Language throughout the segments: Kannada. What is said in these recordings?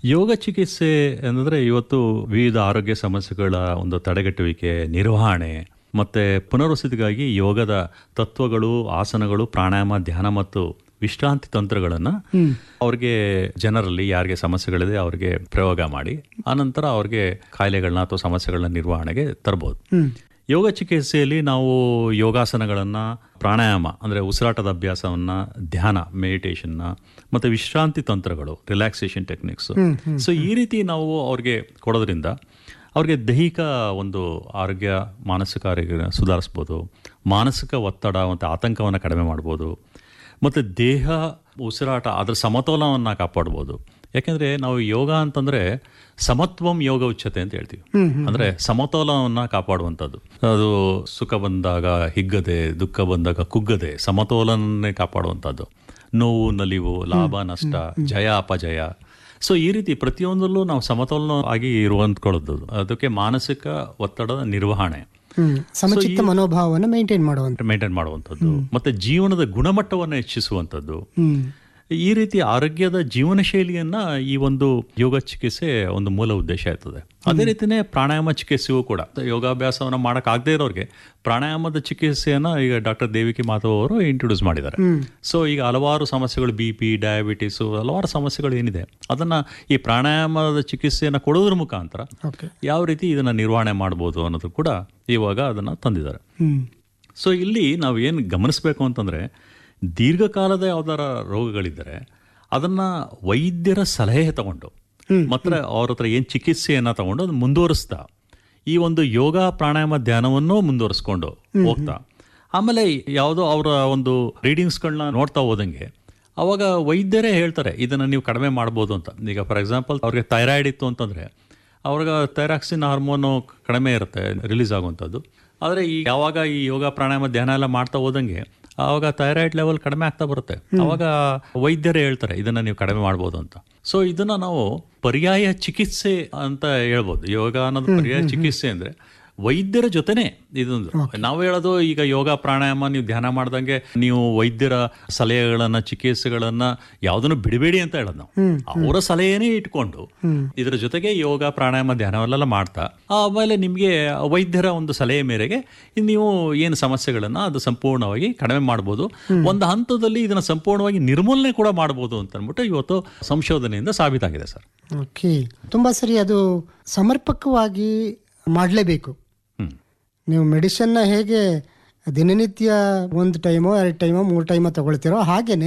ಯೋಗ ಚಿಕಿತ್ಸೆ ಅಂದರೆ ಇವತ್ತು ವಿವಿಧ ಆರೋಗ್ಯ ಸಮಸ್ಯೆಗಳ ಒಂದು ತಡೆಗಟ್ಟುವಿಕೆ ನಿರ್ವಹಣೆ ಮತ್ತೆ ಪುನರ್ವಸತಿಗಾಗಿ ಯೋಗದ ತತ್ವಗಳು ಆಸನಗಳು ಪ್ರಾಣಾಯಾಮ ಧ್ಯಾನ ಮತ್ತು ವಿಶ್ರಾಂತಿ ತಂತ್ರಗಳನ್ನು ಅವ್ರಿಗೆ ಜನರಲ್ಲಿ ಯಾರಿಗೆ ಸಮಸ್ಯೆಗಳಿದೆ ಅವ್ರಿಗೆ ಪ್ರಯೋಗ ಮಾಡಿ ಆನಂತರ ಅವ್ರಿಗೆ ಕಾಯಿಲೆಗಳನ್ನ ಅಥವಾ ಸಮಸ್ಯೆಗಳನ್ನ ನಿರ್ವಹಣೆಗೆ ತರಬಹುದು ಯೋಗ ಚಿಕಿತ್ಸೆಯಲ್ಲಿ ನಾವು ಯೋಗಾಸನಗಳನ್ನು ಪ್ರಾಣಾಯಾಮ ಅಂದರೆ ಉಸಿರಾಟದ ಅಭ್ಯಾಸವನ್ನು ಧ್ಯಾನ ಮೆಡಿಟೇಷನ್ನ ಮತ್ತು ವಿಶ್ರಾಂತಿ ತಂತ್ರಗಳು ರಿಲ್ಯಾಕ್ಸೇಷನ್ ಟೆಕ್ನಿಕ್ಸ್ ಸೊ ಈ ರೀತಿ ನಾವು ಅವ್ರಿಗೆ ಕೊಡೋದ್ರಿಂದ ಅವ್ರಿಗೆ ದೈಹಿಕ ಒಂದು ಆರೋಗ್ಯ ಮಾನಸಿಕ ಆರೋಗ್ಯ ಸುಧಾರಿಸ್ಬೋದು ಮಾನಸಿಕ ಒತ್ತಡ ಮತ್ತು ಆತಂಕವನ್ನು ಕಡಿಮೆ ಮಾಡ್ಬೋದು ಮತ್ತು ದೇಹ ಉಸಿರಾಟ ಅದರ ಸಮತೋಲನವನ್ನು ಕಾಪಾಡ್ಬೋದು ಯಾಕೆಂದರೆ ನಾವು ಯೋಗ ಅಂತಂದರೆ ಸಮತ್ವಂ ಯೋಗ ಉಚ್ಚತೆ ಅಂತ ಹೇಳ್ತೀವಿ ಅಂದರೆ ಸಮತೋಲನವನ್ನು ಕಾಪಾಡುವಂಥದ್ದು ಅದು ಸುಖ ಬಂದಾಗ ಹಿಗ್ಗದೆ ದುಃಖ ಬಂದಾಗ ಕುಗ್ಗದೆ ಸಮತೋಲನನ್ನೇ ಕಾಪಾಡುವಂಥದ್ದು ನೋವು ನಲಿವು ಲಾಭ ನಷ್ಟ ಜಯ ಅಪಜಯ ಸೊ ಈ ರೀತಿ ಪ್ರತಿಯೊಂದರಲ್ಲೂ ನಾವು ಸಮತೋಲನ ಆಗಿ ಇರುವಂತ್ಕೊಳ್ಳೋದು ಅದಕ್ಕೆ ಮಾನಸಿಕ ಒತ್ತಡದ ನಿರ್ವಹಣೆ ಹ್ಮ್ ಸಮಚಿತ್ತ ಮನೋಭಾವವನ್ನು ಮೇಂಟೈನ್ ಮಾಡುವಂತ ಮೇಂಟೈನ್ ಮಾಡುವಂಥದ್ದು ಮತ್ತೆ ಜೀವನದ ಗುಣಮಟ್ಟವನ್ನು ಹೆಚ್ಚಿಸುವಂಥದ್ದು ಹ್ಮ್ ಈ ರೀತಿ ಆರೋಗ್ಯದ ಜೀವನ ಶೈಲಿಯನ್ನ ಈ ಒಂದು ಯೋಗ ಚಿಕಿತ್ಸೆ ಒಂದು ಮೂಲ ಉದ್ದೇಶ ಇರ್ತದೆ ಅದೇ ರೀತಿನೇ ಪ್ರಾಣಾಯಾಮ ಚಿಕಿತ್ಸೆಯೂ ಕೂಡ ಯೋಗಾಭ್ಯಾಸವನ್ನು ಮಾಡೋಕ್ಕಾಗದೇ ಇರೋರಿಗೆ ಪ್ರಾಣಾಯಾಮದ ಚಿಕಿತ್ಸೆಯನ್ನ ಈಗ ಡಾಕ್ಟರ್ ದೇವಿಕಿ ಮಾಧವ್ ಅವರು ಇಂಟ್ರೊಡ್ಯೂಸ್ ಮಾಡಿದ್ದಾರೆ ಸೊ ಈಗ ಹಲವಾರು ಸಮಸ್ಯೆಗಳು ಬಿ ಪಿ ಡಯಾಬಿಟಿಸು ಹಲವಾರು ಸಮಸ್ಯೆಗಳು ಏನಿದೆ ಅದನ್ನ ಈ ಪ್ರಾಣಾಯಾಮದ ಚಿಕಿತ್ಸೆಯನ್ನು ಕೊಡೋದ್ರ ಮುಖಾಂತರ ಓಕೆ ಯಾವ ರೀತಿ ಇದನ್ನ ನಿರ್ವಹಣೆ ಮಾಡ್ಬೋದು ಅನ್ನೋದು ಕೂಡ ಇವಾಗ ಅದನ್ನ ತಂದಿದ್ದಾರೆ ಹ್ಮ್ ಸೊ ಇಲ್ಲಿ ನಾವು ಏನು ಗಮನಿಸಬೇಕು ಅಂತಂದರೆ ದೀರ್ಘಕಾಲದ ಯಾವ್ದಾರ ರೋಗಗಳಿದ್ದರೆ ಅದನ್ನು ವೈದ್ಯರ ಸಲಹೆ ತಗೊಂಡು ಮಾತ್ರ ಅವ್ರ ಹತ್ರ ಏನು ಚಿಕಿತ್ಸೆಯನ್ನು ತಗೊಂಡು ಅದು ಮುಂದುವರಿಸ್ತಾ ಈ ಒಂದು ಯೋಗ ಪ್ರಾಣಾಯಾಮ ಧ್ಯಾನವನ್ನು ಮುಂದುವರಿಸ್ಕೊಂಡು ಹೋಗ್ತಾ ಆಮೇಲೆ ಯಾವುದೋ ಅವರ ಒಂದು ರೀಡಿಂಗ್ಸ್ಗಳನ್ನ ನೋಡ್ತಾ ಹೋದಂಗೆ ಅವಾಗ ವೈದ್ಯರೇ ಹೇಳ್ತಾರೆ ಇದನ್ನು ನೀವು ಕಡಿಮೆ ಮಾಡ್ಬೋದು ಅಂತ ಈಗ ಫಾರ್ ಎಕ್ಸಾಂಪಲ್ ಅವ್ರಿಗೆ ಥೈರಾಯ್ಡ್ ಇತ್ತು ಅಂತಂದರೆ ಅವ್ರಿಗೆ ಥೈರಾಕ್ಸಿನ್ ಹಾರ್ಮೋನು ಕಡಿಮೆ ಇರುತ್ತೆ ರಿಲೀಸ್ ಆಗುವಂಥದ್ದು ಆದರೆ ಈ ಯಾವಾಗ ಈ ಯೋಗ ಪ್ರಾಣಾಯಾಮ ಧ್ಯಾನ ಎಲ್ಲ ಮಾಡ್ತಾ ಹೋದಂಗೆ ಆವಾಗ ಥೈರಾಯ್ಡ್ ಲೆವೆಲ್ ಕಡಿಮೆ ಆಗ್ತಾ ಬರುತ್ತೆ ಅವಾಗ ವೈದ್ಯರೇ ಹೇಳ್ತಾರೆ ಇದನ್ನ ನೀವು ಕಡಿಮೆ ಮಾಡ್ಬೋದು ಅಂತ ಸೊ ಇದನ್ನ ನಾವು ಪರ್ಯಾಯ ಚಿಕಿತ್ಸೆ ಅಂತ ಹೇಳ್ಬೋದು ಯೋಗ ಅನ್ನೋದು ಪರ್ಯಾಯ ಚಿಕಿತ್ಸೆ ಅಂದ್ರೆ ವೈದ್ಯರ ಜೊತೆನೆ ಇದೊಂದು ನಾವು ಹೇಳೋದು ಈಗ ಯೋಗ ಪ್ರಾಣಾಯಾಮ ನೀವು ಧ್ಯಾನ ಮಾಡ್ದಂಗೆ ನೀವು ವೈದ್ಯರ ಸಲಹೆಗಳನ್ನ ಚಿಕಿತ್ಸೆಗಳನ್ನ ಯಾವ್ದನ್ನು ಬಿಡಬೇಡಿ ಅಂತ ಹೇಳೋದು ನಾವು ಅವರ ಸಲಹೆನೇ ಇಟ್ಕೊಂಡು ಇದರ ಜೊತೆಗೆ ಯೋಗ ಪ್ರಾಣಾಯಾಮ ಧ್ಯಾನವಲ್ಲೆಲ್ಲ ಮಾಡ್ತಾ ಆಮೇಲೆ ನಿಮಗೆ ವೈದ್ಯರ ಒಂದು ಸಲಹೆ ಮೇರೆಗೆ ಇದ್ ನೀವು ಏನು ಸಮಸ್ಯೆಗಳನ್ನ ಅದು ಸಂಪೂರ್ಣವಾಗಿ ಕಡಿಮೆ ಮಾಡ್ಬೋದು ಒಂದು ಹಂತದಲ್ಲಿ ಇದನ್ನ ಸಂಪೂರ್ಣವಾಗಿ ನಿರ್ಮೂಲನೆ ಕೂಡ ಮಾಡ್ಬೋದು ಅಂತ ಅಂದ್ಬಿಟ್ಟು ಇವತ್ತು ಸಂಶೋಧನೆಯಿಂದ ಸಾಬೀತಾಗಿದೆ ಸರ್ ಓಕೆ ತುಂಬಾ ಸರಿ ಅದು ಸಮರ್ಪಕವಾಗಿ ಮಾಡಲೇಬೇಕು ಹ್ಮ್ ನೀವು ಮೆಡಿಸನ್ನ ಹೇಗೆ ದಿನನಿತ್ಯ ಒಂದು ಟೈಮೋ ಎರಡು ಟೈಮೋ ಮೂರು ಟೈಮೋ ತಗೊಳ್ತೀರೋ ಹಾಗೇನೆ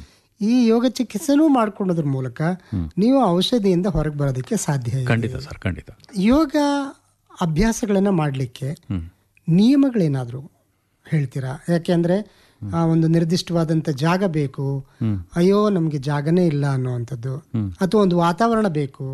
ಈ ಯೋಗ ಚಿಕಿತ್ಸೆನೂ ಮಾಡ್ಕೊಳ್ಳೋದ್ರ ಮೂಲಕ ನೀವು ಔಷಧಿಯಿಂದ ಹೊರಗೆ ಬರೋದಕ್ಕೆ ಸಾಧ್ಯ ಇದೆ ಖಂಡಿತ ಸರ್ ಖಂಡಿತ ಯೋಗ ಅಭ್ಯಾಸಗಳನ್ನು ಮಾಡಲಿಕ್ಕೆ ನಿಯಮಗಳೇನಾದರೂ ಹೇಳ್ತೀರಾ ಯಾಕೆಂದ್ರೆ ಆ ಒಂದು ನಿರ್ದಿಷ್ಟವಾದಂಥ ಜಾಗ ಬೇಕು ಅಯ್ಯೋ ನಮಗೆ ಜಾಗನೇ ಇಲ್ಲ ಅನ್ನುವಂಥದ್ದು ಅಥವಾ ಒಂದು ವಾತಾವರಣ ಬೇಕು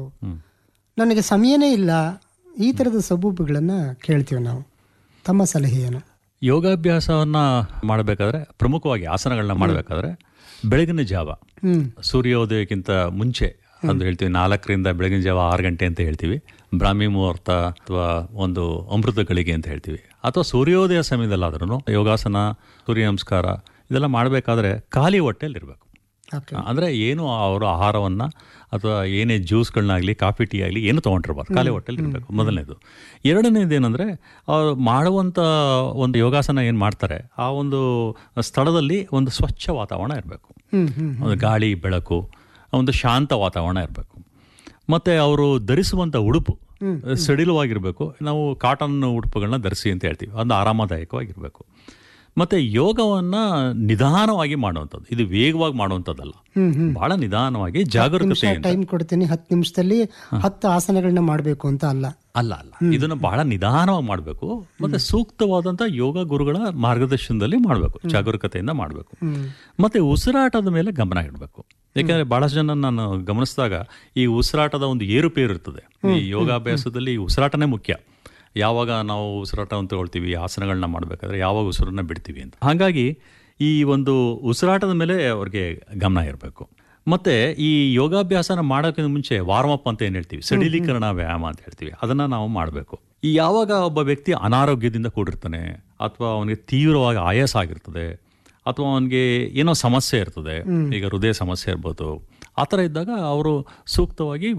ನನಗೆ ಸಮಯನೇ ಇಲ್ಲ ಈ ಥರದ ಸಬೂಬುಗಳನ್ನು ಕೇಳ್ತೀವಿ ನಾವು ತಮ್ಮ ಸಲಹೆ ಏನು ಯೋಗಾಭ್ಯಾಸವನ್ನ ಮಾಡಬೇಕಾದ್ರೆ ಪ್ರಮುಖವಾಗಿ ಆಸನಗಳನ್ನ ಮಾಡಬೇಕಾದ್ರೆ ಬೆಳಗಿನ ಜಾವ ಹ್ಮ್ ಸೂರ್ಯೋದಯಕ್ಕಿಂತ ಮುಂಚೆ ಅಂತ ಹೇಳ್ತೀವಿ ನಾಲ್ಕರಿಂದ ಬೆಳಗಿನ ಜಾವ ಆರು ಗಂಟೆ ಅಂತ ಹೇಳ್ತೀವಿ ಬ್ರಾಹ್ಮಿ ಮುಹೂರ್ತ ಅಥವಾ ಒಂದು ಅಮೃತ ಗಳಿಗೆ ಅಂತ ಹೇಳ್ತೀವಿ ಅಥವಾ ಸೂರ್ಯೋದಯ ಸಮಯದಲ್ಲಾದ್ರೂ ಯೋಗಾಸನ ಸೂರ್ಯ ನಮಸ್ಕಾರ ಇದೆಲ್ಲ ಮಾಡಬೇಕಾದ್ರೆ ಖಾಲಿ ಹೊಟ್ಟೆಯಲ್ಲಿ ಇರಬೇಕು ಓಕೆ ಅಂದರೆ ಏನು ಅವರ ಆಹಾರವನ್ನು ಅಥವಾ ಏನೇ ಜ್ಯೂಸ್ಗಳನ್ನಾಗಲಿ ಕಾಫಿ ಟೀ ಆಗಲಿ ಏನು ತೊಗೊಂಡಿರ್ಬಾರ್ದು ಖಾಲಿ ಹೊಟ್ಟೆಲಿ ಇರಬೇಕು ಮೊದಲನೇದು ಎರಡನೇದು ಏನಂದರೆ ಅವ್ರು ಮಾಡುವಂಥ ಒಂದು ಯೋಗಾಸನ ಏನು ಮಾಡ್ತಾರೆ ಆ ಒಂದು ಸ್ಥಳದಲ್ಲಿ ಒಂದು ಸ್ವಚ್ಛ ವಾತಾವರಣ ಇರಬೇಕು ಹ್ಮ್ ಹ್ಮ್ ಒಂದು ಗಾಳಿ ಬೆಳಕು ಒಂದು ಶಾಂತ ವಾತಾವರಣ ಇರಬೇಕು ಮತ್ತು ಅವರು ಧರಿಸುವಂಥ ಉಡುಪು ಸಡಿಲವಾಗಿರಬೇಕು ನಾವು ಕಾಟನ್ ಉಡುಪುಗಳನ್ನ ಧರಿಸಿ ಅಂತ ಹೇಳ್ತೀವಿ ಅದು ಆರಾಮದಾಯಕವಾಗಿರಬೇಕು ಮತ್ತು ಯೋಗವನ್ನು ನಿಧಾನವಾಗಿ ಮಾಡುವಂಥದ್ದು ಇದು ವೇಗವಾಗಿ ಮಾಡುವಂಥದ್ದಲ್ಲ ಹ್ಮ್ ಹ್ಮ್ ಬಹಳ ನಿಧಾನವಾಗಿ ಜಾಗರೂಕತೆಯಿಂದ ಟೈಮ್ ಕೊಡ್ತೀನಿ ಹತ್ತು ನಿಮಿಷದಲ್ಲಿ ಹತ್ತು ಆಸನಗಳನ್ನ ಮಾಡಬೇಕು ಅಂತ ಅಲ್ಲ ಅಲ್ಲ ಅಲ್ಲ ಇದನ್ನ ಬಹಳ ನಿಧಾನವಾಗಿ ಮಾಡಬೇಕು ಮತ್ತೆ ಸೂಕ್ತವಾದಂಥ ಯೋಗ ಗುರುಗಳ ಮಾರ್ಗದರ್ಶನದಲ್ಲಿ ಮಾಡಬೇಕು ಜಾಗರೂಕತೆಯಿಂದ ಮಾಡಬೇಕು ಮತ್ತೆ ಉಸಿರಾಟದ ಮೇಲೆ ಗಮನ ಇಡಬೇಕು ಯಾಕಂದ್ರೆ ಬಹಳಷ್ಟು ಜನ ನಾನು ಗಮನಿಸಿದಾಗ ಈ ಉಸಿರಾಟದ ಒಂದು ಏರುಪೇರು ಇರ್ತದೆ ಈ ಯೋಗಾಭ್ಯಾಸದಲ್ಲಿ ಈ ಉಸಿರಾಟನೇ ಮುಖ್ಯ ಯಾವಾಗ ನಾವು ಉಸಿರಾಟವನ್ನು ತಗೊಳ್ತೀವಿ ಆಸನಗಳನ್ನ ಮಾಡಬೇಕಾದ್ರೆ ಯಾವಾಗ ಉಸಿರನ್ನ ಬಿಡ್ತೀವಿ ಅಂತ ಹಾಗಾಗಿ ಈ ಒಂದು ಉಸಿರಾಟದ ಮೇಲೆ ಅವ್ರಿಗೆ ಗಮನ ಇರಬೇಕು ಮತ್ತೆ ಈ ಯೋಗಾಭ್ಯಾಸನ ಮಾಡೋಕ್ಕಿಂತ ಮುಂಚೆ ವಾರ್ಮ್ ಅಪ್ ಅಂತ ಏನು ಹೇಳ್ತೀವಿ ಸಡಿಲೀಕರಣ ವ್ಯಾಯಾಮ ಅಂತ ಹೇಳ್ತೀವಿ ಅದನ್ನ ನಾವು ಮಾಡಬೇಕು ಈ ಯಾವಾಗ ಒಬ್ಬ ವ್ಯಕ್ತಿ ಅನಾರೋಗ್ಯದಿಂದ ಕೂಡಿರ್ತಾನೆ ಅಥವಾ ಅವನಿಗೆ ತೀವ್ರವಾಗಿ ಆಯಾಸ ಆಗಿರ್ತದೆ ಅಥವಾ ಅವನಿಗೆ ಏನೋ ಸಮಸ್ಯೆ ಇರ್ತದೆ ಈಗ ಹೃದಯ ಸಮಸ್ಯೆ ಇರ್ಬೋದು ಆ ಥರ ಇದ್ದಾಗ ಅವರು ಸೂಕ್ತವಾಗಿ